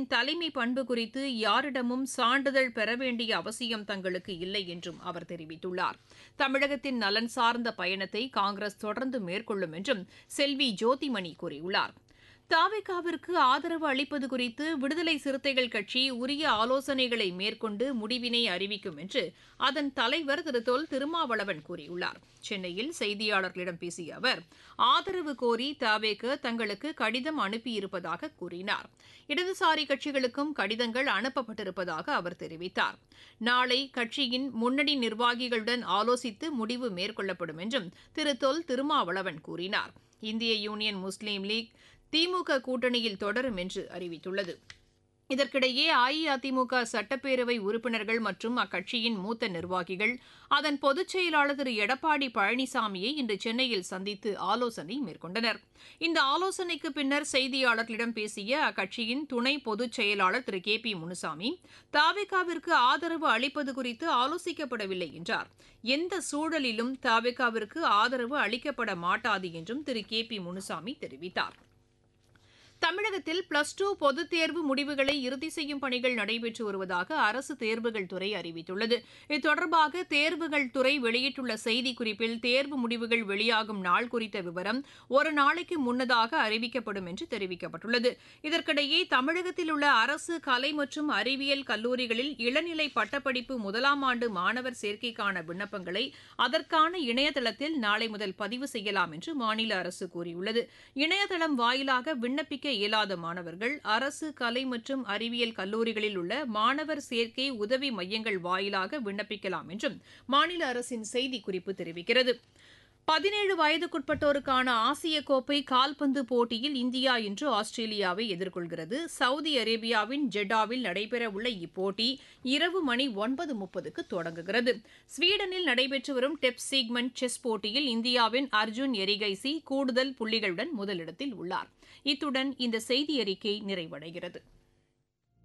தமிழகத்தின் தலைமை பண்பு குறித்து யாரிடமும் சான்றிதழ் பெற வேண்டிய அவசியம் தங்களுக்கு இல்லை என்றும் அவர் தெரிவித்துள்ளார் தமிழகத்தின் நலன் சார்ந்த பயணத்தை காங்கிரஸ் தொடர்ந்து மேற்கொள்ளும் என்றும் செல்வி ஜோதிமணி கூறியுள்ளார் தாவேகாவிற்கு ஆதரவு அளிப்பது குறித்து விடுதலை சிறுத்தைகள் கட்சி உரிய ஆலோசனைகளை மேற்கொண்டு முடிவினை அறிவிக்கும் என்று அதன் தலைவர் திரு தொல் திருமாவளவன் கூறியுள்ளார் சென்னையில் செய்தியாளர்களிடம் பேசிய அவர் ஆதரவு கோரி தாவேக தங்களுக்கு கடிதம் அனுப்பியிருப்பதாக கூறினார் இடதுசாரி கட்சிகளுக்கும் கடிதங்கள் அனுப்பப்பட்டிருப்பதாக அவர் தெரிவித்தார் நாளை கட்சியின் முன்னணி நிர்வாகிகளுடன் ஆலோசித்து முடிவு மேற்கொள்ளப்படும் என்றும் திரு தொல் திருமாவளவன் கூறினார் இந்திய யூனியன் முஸ்லீம் லீக் திமுக கூட்டணியில் தொடரும் என்று அறிவித்துள்ளது இதற்கிடையே அஇஅதிமுக சட்டப்பேரவை உறுப்பினர்கள் மற்றும் அக்கட்சியின் மூத்த நிர்வாகிகள் அதன் பொதுச் செயலாளர் திரு எடப்பாடி பழனிசாமியை இன்று சென்னையில் சந்தித்து ஆலோசனை மேற்கொண்டனர் இந்த ஆலோசனைக்கு பின்னர் செய்தியாளர்களிடம் பேசிய அக்கட்சியின் துணை பொதுச் செயலாளர் திரு கே பி முனுசாமி தாவிகாவிற்கு ஆதரவு அளிப்பது குறித்து ஆலோசிக்கப்படவில்லை என்றார் எந்த சூழலிலும் தாவிகாவிற்கு ஆதரவு அளிக்கப்பட மாட்டாது என்றும் திரு கே பி முனுசாமி தெரிவித்தார் தமிழகத்தில் பிளஸ் டூ பொதுத் தேர்வு முடிவுகளை இறுதி செய்யும் பணிகள் நடைபெற்று வருவதாக அரசு தேர்வுகள் துறை அறிவித்துள்ளது இது தொடர்பாக தேர்வுகள் துறை வெளியிட்டுள்ள செய்திக்குறிப்பில் தேர்வு முடிவுகள் வெளியாகும் நாள் குறித்த விவரம் ஒரு நாளைக்கு முன்னதாக அறிவிக்கப்படும் என்று தெரிவிக்கப்பட்டுள்ளது இதற்கிடையே தமிழகத்தில் உள்ள அரசு கலை மற்றும் அறிவியல் கல்லூரிகளில் இளநிலை பட்டப்படிப்பு முதலாம் ஆண்டு மாணவர் சேர்க்கைக்கான விண்ணப்பங்களை அதற்கான இணையதளத்தில் நாளை முதல் பதிவு செய்யலாம் என்று மாநில அரசு கூறியுள்ளது இணையதளம் வாயிலாக விண்ணப்பிக்க இயலாத மாணவர்கள் அரசு கலை மற்றும் அறிவியல் கல்லூரிகளில் உள்ள மாணவர் சேர்க்கை உதவி மையங்கள் வாயிலாக விண்ணப்பிக்கலாம் என்றும் மாநில அரசின் செய்திக்குறிப்பு தெரிவிக்கிறது பதினேழு வயதுக்குட்பட்டோருக்கான ஆசிய கோப்பை கால்பந்து போட்டியில் இந்தியா இன்று ஆஸ்திரேலியாவை எதிர்கொள்கிறது சவுதி அரேபியாவின் ஜெட்டாவில் நடைபெறவுள்ள இப்போட்டி இரவு மணி ஒன்பது முப்பதுக்கு தொடங்குகிறது ஸ்வீடனில் நடைபெற்று வரும் டெப் சீக்மெண்ட் செஸ் போட்டியில் இந்தியாவின் அர்ஜுன் எரிகைசி கூடுதல் புள்ளிகளுடன் முதலிடத்தில் உள்ளார் இத்துடன் இந்த செய்தி அறிக்கை நிறைவடைகிறது